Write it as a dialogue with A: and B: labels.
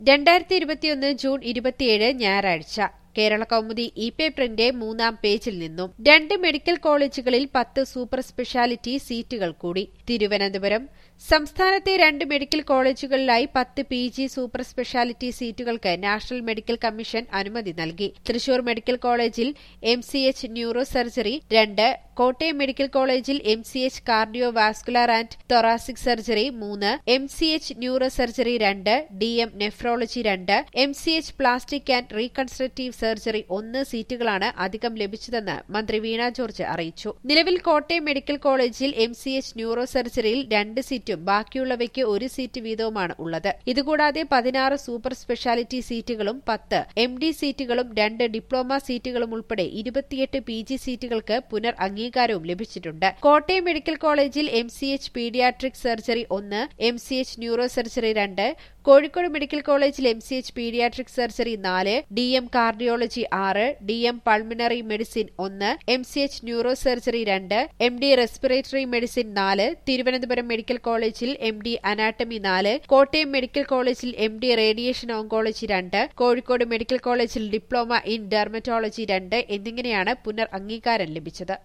A: രണ്ടായിരത്തി ഇരുപത്തിയൊന്ന് ജൂൺ ഇരുപത്തിയേഴ് ഞായറാഴ്ച കേരള കൗമുദി ഇ പേപ്പറിന്റെ മൂന്നാം പേജിൽ നിന്നും രണ്ട് മെഡിക്കൽ കോളേജുകളിൽ പത്ത് സൂപ്പർ സ്പെഷ്യാലിറ്റി സീറ്റുകൾ കൂടി തിരുവനന്തപുരം സംസ്ഥാനത്തെ രണ്ട് മെഡിക്കൽ കോളേജുകളിലായി പത്ത് പി ജി സൂപ്പർ സ്പെഷ്യാലിറ്റി സീറ്റുകൾക്ക് നാഷണൽ മെഡിക്കൽ കമ്മീഷൻ അനുമതി നൽകി തൃശൂർ മെഡിക്കൽ കോളേജിൽ M C H neuro surgery രണ്ട് കോട്ടയം മെഡിക്കൽ കോളേജിൽ M C H cardio vascular and thoracic surgery മൂന്ന് M C H neuro surgery രണ്ട് ഡി എം നെഫ്രോളജി രണ്ട് M C H plastic and reconstructive surgery ഒന്ന് സീറ്റുകളാണ് അധികം ലഭിച്ചതെന്ന് മന്ത്രി വീണ ജോർജ് അറിയിച്ചു നിലവിൽ കോട്ടയം മെഡിക്കൽ കോളേജിൽ എം സി എച്ച് ന്യൂറോ സർജറിയിൽ രണ്ട് സീറ്റും ബാക്കിയുള്ളവയ്ക്ക് ഒരു സീറ്റ് വീതവുമാണ് ഉള്ളത് ഇതുകൂടാതെ പതിനാറ് സൂപ്പർ സ്പെഷ്യാലിറ്റി സീറ്റുകളും പത്ത് എം ഡി സീറ്റുകളും രണ്ട് ഡിപ്ലോമ സീറ്റുകളും ഉൾപ്പെടെ ഇരുപത്തിയെട്ട് പി ജി സീറ്റുകൾക്ക് പുനർ അംഗീകാരവും ലഭിച്ചിട്ടുണ്ട് കോട്ടയം മെഡിക്കൽ കോളേജിൽ M C H paediatric surgery ഒന്ന് M C H neuro surgery രണ്ട് കോഴിക്കോട് മെഡിക്കൽ കോളേജിൽ M C H paediatric surgery നാല് ഡി എം കാർഡിയോളജി ആറ് ഡി എം പൾമിനറി മെഡിസിൻ ഒന്ന് M C H neuro surgery രണ്ട് എം ഡി റെസ്പിറേറ്ററി മെഡിസിൻ നാല് Thiruvananthapuram medical കോളേജിൽ M D anatomy നാല് Kottayam medical കോളേജിൽ എം ഡി റേഡിയേഷൻ ഓങ്കോളജി രണ്ട് കോഴിക്കോട് മെഡിക്കൽ കോളേജിൽ ഡിപ്ലോമ ഇൻ ഡെർമറ്റോളജി രണ്ട് എന്നിങ്ങനെയാണ് പുനർ അംഗീകാരം ലഭിച്ചത്